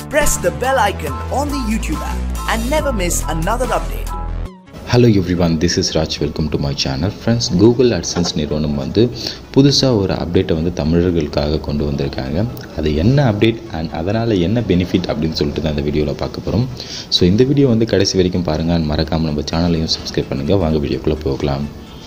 press the bell icon on the YouTube app and never miss another update. Hello everyone this is Raj welcome to my channel friends Google AdSense நிறுவனம் வந்து புதுசாக ஒரு அப்டேட்டை வந்து தமிழர்களுக்காக கொண்டு வந்திருக்காங்க அது என்ன அப்டேட் அண்ட் அதனால் என்ன பெனிஃபிட் அப்படின்னு சொல்லிட்டு தான் இந்த வீடியோவில் பார்க்க போகிறோம் ஸோ இந்த வீடியோ வந்து கடைசி வரைக்கும் பாருங்கள் அண்ட் மறக்காமல் நம்ம சேனலையும் சப்ஸ்கிரைப் பண்ணுங்கள் வாங்க வீடியோக்குள்ளே போகலாம்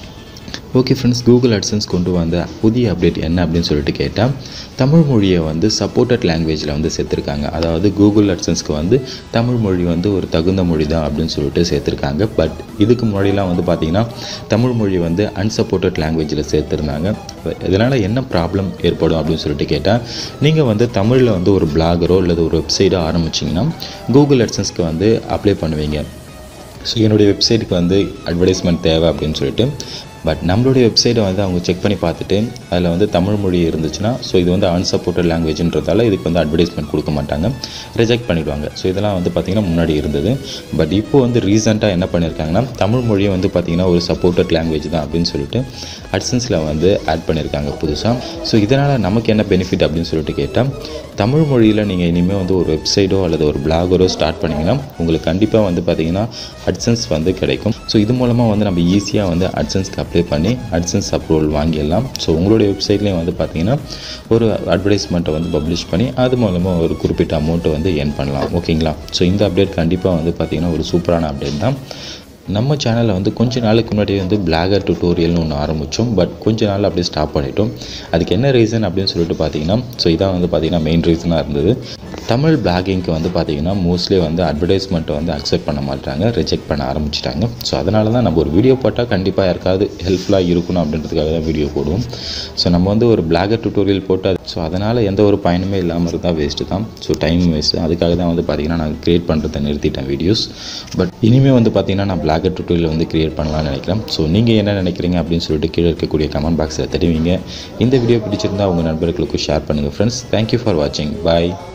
ஓகே ஃப்ரெண்ட்ஸ் கூகுள் அட்சன்ஸ் கொண்டு வந்த புதிய அப்டேட் என்ன அப்படின்னு சொல்லிட்டு கேட்டால் தமிழ் மொழியை வந்து சப்போர்ட்டட் லாங்குவேஜில் வந்து சேர்த்துருக்காங்க அதாவது கூகுள் அட்சன்ஸ்க்கு வந்து தமிழ் மொழி வந்து ஒரு தகுந்த மொழி தான் அப்படின்னு சொல்லிட்டு சேர்த்துருக்காங்க பட் இதுக்கு முன்னாடிலாம் வந்து பார்த்திங்கன்னா தமிழ் மொழி வந்து அன்சப்போர்ட்டட் லாங்குவேஜில் சேர்த்துருந்தாங்க இதனால் என்ன ப்ராப்ளம் ஏற்படும் அப்படின்னு சொல்லிட்டு கேட்டால் நீங்கள் வந்து தமிழில் வந்து ஒரு பிளாகரோ அல்லது ஒரு வெப்சைட்டோ ஆரம்பிச்சிங்கன்னா கூகுள் அட்சன்ஸ்க்கு வந்து அப்ளை பண்ணுவீங்க ஸோ என்னுடைய வெப்சைட்டுக்கு வந்து அட்வர்டைஸ்மெண்ட் தேவை அப்படின்னு சொல்லிட்டு பட் நம்மளுடைய வெப்சைட்டை வந்து அவங்க செக் பண்ணி பார்த்துட்டு அதில் வந்து தமிழ் மொழி இருந்துச்சுன்னா ஸோ இது வந்து அன்சப்போர்ட்டட் லாங்குவேஜ்ன்றதால இதுக்கு வந்து அட்வர்டைஸ்மெண்ட் கொடுக்க மாட்டாங்க ரிஜெக்ட் பண்ணிடுவாங்க ஸோ இதெல்லாம் வந்து பார்த்திங்கன்னா முன்னாடி இருந்தது பட் இப்போ வந்து ரீசெண்டாக என்ன பண்ணியிருக்காங்கன்னா தமிழ் மொழியை வந்து பார்த்திங்கன்னா ஒரு சப்போர்ட்டட் லாங்குவேஜ் தான் அப்படின்னு சொல்லிட்டு அட்சன்ஸில் வந்து ஆட் பண்ணியிருக்காங்க புதுசாக ஸோ இதனால் நமக்கு என்ன பெனிஃபிட் அப்படின்னு சொல்லிட்டு கேட்டால் தமிழ் மொழியில் நீங்கள் இனிமேல் வந்து ஒரு வெப்சைட்டோ அல்லது ஒரு பிளாகரோ ஸ்டார்ட் பண்ணிங்கன்னா உங்களுக்கு கண்டிப்பாக வந்து பார்த்திங்கன்னா அட்சன்ஸ் வந்து கிடைக்கும் ஸோ இது மூலமாக வந்து நம்ம ஈஸியாக வந்து அட்சன்ஸ்க்கு அப்ளை பண்ணி அட்சன்ஸ் அப்ரூவல் வாங்கிடலாம் ஸோ உங்களுடைய வெப்சைட்லேயும் வந்து பார்த்திங்கன்னா ஒரு அட்வர்டைஸ்மெண்ட்டை வந்து பப்ளிஷ் பண்ணி அது மூலமாக ஒரு குறிப்பிட்ட அமௌண்ட்டை வந்து ஏர்ன் பண்ணலாம் ஓகேங்களா ஸோ இந்த அப்டேட் கண்டிப்பாக வந்து பார்த்திங்கன்னா ஒரு சூப்பரான அப்டேட் தான் நம்ம சேனலில் வந்து கொஞ்ச நாளுக்கு முன்னாடி வந்து பிளாகர் டுட்டோரியல்னு ஒன்று ஆரம்பித்தோம் பட் கொஞ்ச நாள் அப்படியே ஸ்டாப் பண்ணிட்டோம் அதுக்கு என்ன ரீசன் அப்படின்னு சொல்லிட்டு பார்த்தீங்கன்னா ஸோ இதான் வந்து பார்த்திங்கன்னா மெயின் ரீசனாக இருந்தது தமிழ் பிளாகிங்க்கு வந்து பார்த்திங்கன்னா மோஸ்ட்லி வந்து அட்வர்டைஸ்மெண்ட்டை வந்து அக்செப்ட் பண்ண மாட்டாங்க ரிஜெக்ட் பண்ண ஆரம்பிச்சிட்டாங்க ஸோ அதனால தான் நம்ம ஒரு வீடியோ போட்டால் கண்டிப்பாக யாருக்காவது ஹெல்ப்ஃபுல்லாக இருக்கணும் அப்படின்றதுக்காக தான் வீடியோ போடுவோம் ஸோ நம்ம வந்து ஒரு பிளாகர் டுட்டோரியல் போட்டால் ஸோ அதனால் எந்த ஒரு பயனுமே இல்லாமல் இருந்தால் வேஸ்ட்டு தான் ஸோ டைம் வேஸ்ட்டு அதுக்காக தான் வந்து பார்த்திங்கன்னா நான் க்ரியேட் பண்ணுறதை நிறுத்திட்டேன் வீடியோஸ் பட் இனிமேல் வந்து பார்த்திங்கன்னா நான் பிளாகர் டுட்டோரியல் வந்து க்ரியேட் பண்ணலாம்னு நினைக்கிறேன் ஸோ நீங்கள் என்ன நினைக்கிறீங்க அப்படின்னு சொல்லிட்டு கீழே இருக்கக்கூடிய கமெண்ட் பாக்ஸில் தெரிவிங்க இந்த வீடியோ பிடிச்சிருந்தா உங்கள் நண்பர்களுக்கு ஷேர் பண்ணுங்கள் ஃப்ரெண்ட்ஸ் தேங்க்யூ ஃபார் வாட்சிங் பாய்